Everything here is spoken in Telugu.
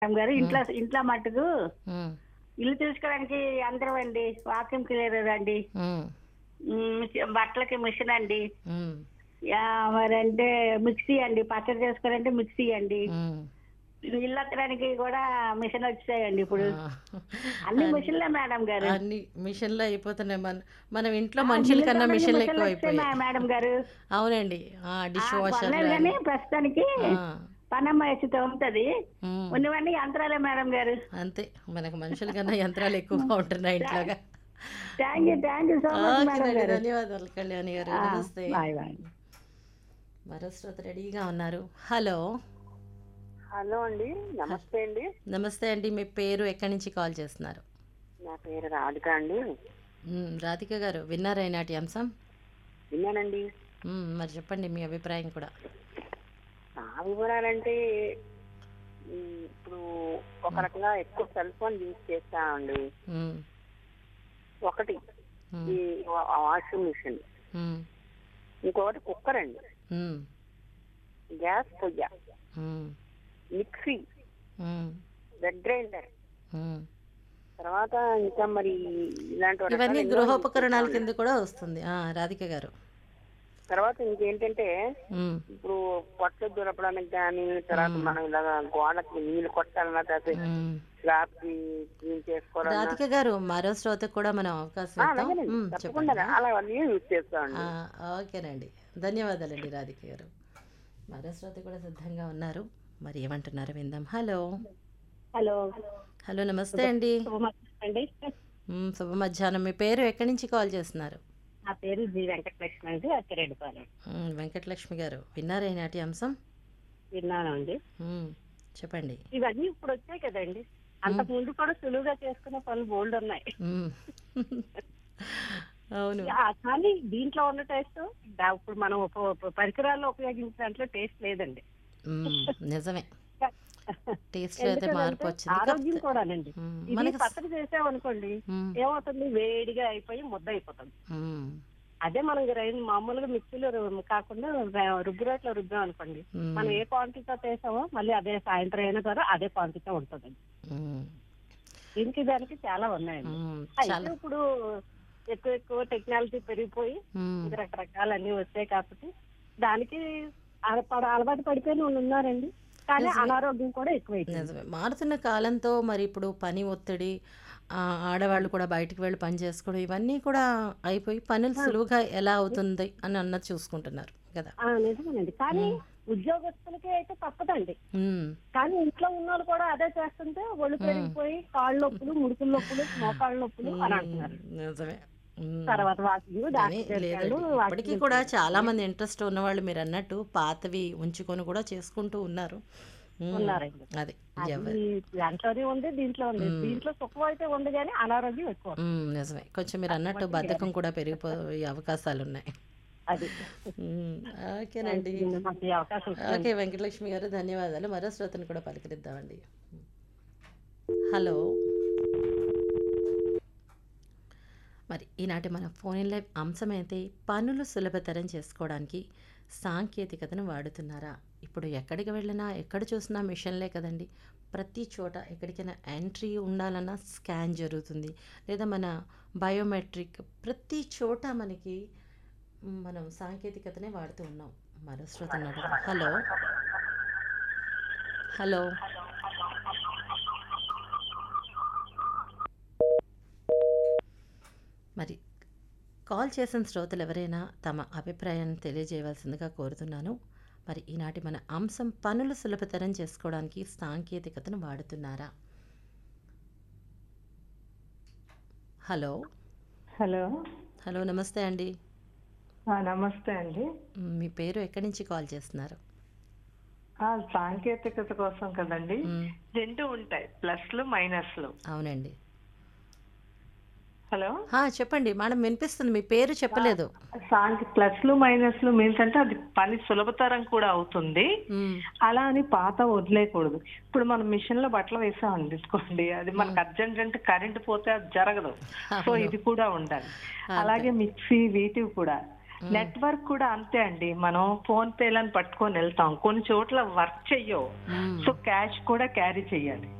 మేడం గారు ఇంట్లో ఇంట్లో మట్టుకు ఉమ్, ఇల్లు తీసుకోవడానికి యంత్రం అండి వాక్యూమ్ క్లీనర్ అండి ఉమ్, ఉమ్, బట్టలకి మిషన్ అండి ఉమ్, యా, మరంటే మిక్సీ అండి పచ్చడి చేసుకోవాలంటే మిక్సీ అండి ఉమ్. ఇల్లు ఎత్తడానికి కూడా మిషన్ వచ్చాయండి ఇప్పుడు ఆ. అన్ని మిషన్లే మేడం గారు అన్ని మిషన్లు అయిపోతున్నాయి మన మనం ఇంట్లో ఆ, మనుషుల బిల్లు కన్నా తోమడానికి మిషన్లు మిషన్లు ఎక్కువ వచ్చాయి అయిపోయాయి మే- మేడం గారు అవునండి ఆ డిష్ ఆ, వాషర్ కొనలేదు కానీ ప్రస్తుతానికి పనమ్మ వేసి తోముతుంది ఉన్నవన్నీ యంత్రాలే మేడం గారు అంతే మనకు మనుషుల కన్నా యంత్రాలు ఎక్కువ ఉంటున్నాయి ఇంట్లోగా thank you thank you so much madam ఓకేనండి, గారు ధన్యవాదాలు కళ్యాణి గారు ఆ, నమస్తే బాయ్ బాయ్ మరో శ్రోత రెడీగా ఉన్నారు హలో హలో అండి నమస్తే అండి నమస్తే అండి మీ పేరు ఎక్కడి నుంచి కాల్ చేస్తున్నారు నా పేరు రాధిక అండి మ్, రాధిక గారు విన్నారా ఈనాటి అంశం విన్నానండి మ్, మరి చెప్పండి మీ అభిప్రాయం కూడా నా వివరాలంటే ఉమ్, ఇప్పుడు ఒక రకంగా ఎక్కువ సెల్ ఫోన్ యూజ్ చేస్తానండి మ్, ఒకటి మ్, ఈ వా- వాషింగ్ మిషన్ మ్, ఇంకొకటి కుక్కర్ అండి మ్, గ్యాస్ పొయ్య మ్, మిక్సీ మ్, వెడ్ గ్రైండర్ మ్. తర్వాత ఇంకా మరి ఇలాంటి రకాలు ఇవన్నీ ఎన్నో గృహోపకరణాల యూజ్ కింద కూడా వస్తుంది ఆ, రాధిక గారు తర్వాత ఇంకేంటంటే మ్, ఇప్పుడు పొట్లు దులపడానికి కానీ తర్వాత మనం ఇలాగ గోడకి నీళ్ళు కొట్టాలన్నా తర్వాత మ్. స్లాబ్ కి క్లీన్ చేసుకోవాలన్నా రాధిక గారు మరో శ్రోతకు కూడా మనం అవకాశం ఆ, ఇద్దాం అలాగేనండి. మ్, తప్పకుండా చెప్పండి అలా అన్నీ యూజ్ చేస్తామండి ఆ, ఓకేనండి ధన్యవాదాలండి రాధిక గారు మరో శ్రోత కూడా సిద్ధంగా ఉన్నారు మరి ఏమంటున్నారు విందాం హలో హలో హలో నమస్తే అండి అండి మ్, శుభ మధ్యాహ్నం మీ పేరు ఎక్కడి నుంచి కాల్ చేస్తున్నారు నా పేరు జి వెంకటలక్ష్మి అండి అచ్చిరెడ్డిపాలెం మ్, వెంకటలక్ష్మి గారు విన్నారా ఈనాటి అంశం విన్నాను అండి మ్, చెప్పండి ఇవన్నీ ఇప్పుడు వచ్చాయి కదండి అంతకు ముందు కూడా సులువుగా చేసుకునే పనులు బోల్డ్ ఉన్నాయి మ్. అవును ఆ, కానీ దీంట్లో ఉన్న టేస్ట్ దా- ఇప్పుడు మనం ఉప- ఉప- పరికరాల్లో ఉపయోగించే దాంట్లో టేస్ట్ లేదండి మ్, నిజమే టేస్ట్ లో అయితే ఎందుకంటే మార్పు వచ్చింది ఆరోగ్యం కాకపోతే- కూడానండి మ్, ఇది మనకి పచ్చడి చేసామనుకోండి మ్, ఏమవుతుంది వేడిగా అయిపోయి ముద్ద అయిపోతుంది మ్, అదే మనం గ్రైండ్ మామూలుగా మిక్సీలో రు- కాకుండా ర- రుబ్బురోట్లో రుబ్బాం అనుకోండి మ్, మనం ఏ క్వాంటిటీతో చేసామో మళ్ళీ అదే సాయంత్రం అయినా సరే అదే క్వాంటిటీ ఉంటుంది మ్, దీనికి దానికి చాలా ఉన్నాయండి మ్, అయితే చాలా ఇప్పుడు ఎక్కువ ఎక్కువ టెక్నాలజీ పెరిగిపోయి మ్, ఇంకా రకరకాలు అన్ని వచ్చాయి కాబట్టి దానికి అలవాటు అలవాటు పడిపోయిన వాళ్ళు ఉన్నారండి కానీ నిజమే. అనారోగ్యం కూడా ఎక్కువైపోయింది నిజమే మారుతున్న కాలంతో మరి ఇప్పుడు పని ఒత్తిడి ఆ, ఆడవాళ్ళు కూడా బయటికి వెళ్ళి పని చేసుకోవడం ఇవన్నీ కూడా అయిపోయి పనులు సులువుగా ఎలా అవుతుంది అని అన్నది చూసుకుంటున్నారు కదా ఆ, నిజమేనండి కానీ ఉద్యోగస్తులకి అయితే తప్పదండి ఉమ్, కానీ ఇంట్లో ఉన్న వాళ్ళు కూడా అదే చేస్తుంటే ఒళ్ళు పెరిగిపోయి కాళ్ళ నొప్పులు ముడుకుల నొప్పులు మోకాళ్ళ నొప్పులు అని అంటున్నారు నిజమే ఉమ్. తర్వాత వాకింగ్ కానీ డాక్టర్ లేదండి దగ్గరికి ఇప్పటికీ కూడా చాలా మంది ఇంట్రెస్ట్ ఉన్నవాళ్ళు మీరు అన్నట్టు పాతవి ఉంచుకొని కూడా చేసుకుంటూ ఉన్నారు ఉమ్, ఉన్నారండి. అది ఎవరు అది దాంట్లోనే ఉంది దీంట్లో ఉంది దీంట్లో సుఖం అయితే ఉంది కానీ అనారోగ్యం ఎక్కువ ఉమ్, నిజమే కొంచెం మీరు అన్నట్టు బద్ధకం కూడా పెరిగిపోయే అవకాశాలు ఉన్నాయి అది ఉమ్, ఓకేనండి మాకు ఈ అవకాశం ఇచ్చారు. ఓకే వెంకటలక్ష్మి గారు ధన్యవాదాలు మరో శ్రోతను కూడా పలకరిద్దామండి హలో మరి ఈనాటి మన ఫోన్ ఇన్ లైవ్ అంశం అయితే పనులు సులభతరం చేసుకోవడానికి సాంకేతికతను వాడుతున్నారా ఇప్పుడు ఎక్కడికి వెళ్ళినా ఎక్కడ చూసినా మిషన్లే కదండి ప్రతి చోట ఎక్కడికైనా ఎంట్రీ ఉండాలన్నా స్కాన్ జరుగుతుంది లేదా మన బయోమెట్రిక్ ప్రతి చోట మనకి మనం సాంకేతికతనే వాడుతూ ఉన్నాం మరో శ్రోత ఉన్నాడు హలో హలో మరి కాల్ చేసిన శ్రోతలు ఎవరైనా తమ అభిప్రాయాన్ని తెలియజేయవలసిందిగా కోరుతున్నాను మరి ఈనాటి మన అంశం పనులు సులభతరం చేసుకోవడానికి సాంకేతికతను వాడుతున్నారా హలో హలో హలో నమస్తే అండి ఆ, నమస్తే అండి మ్, మీ పేరు ఎక్కడి నుంచి కాల్ చేస్తున్నారు ఆ, సాంకేతికత కోసం కదండి మ్, రెండు ఉంటాయి ప్లస్లు మైనస్లు అవునండి హలో ఆ, చెప్పండి మేడం వినిపిస్తుంది మీ పేరు చెప్పలేదు సాంకి ప్లస్లు మైనస్లు మీన్స్ అంటే అది పని సులభతరం కూడా అవుతుంది మ్, అలా అని పాత వదిలేయకూడదు ఇప్పుడు మనం మిషన్ లో బట్టలు వేసాం తీసుకోండి అది మనకు అర్జెంట్ అంటే కరెంట్ పోతే అది జరగదు సో ఇది కూడా ఉండాలి అలాగే మిక్సీ వీటివి కూడా నెట్వర్క్ కూడా అంతే అండి మనం ఫోన్ పేలను పట్టుకొని వెళ్తాం కొన్ని చోట్ల వర్క్ చెయ్యవు మ్మ్. సో క్యాష్ కూడా క్యారీ చెయ్యాలి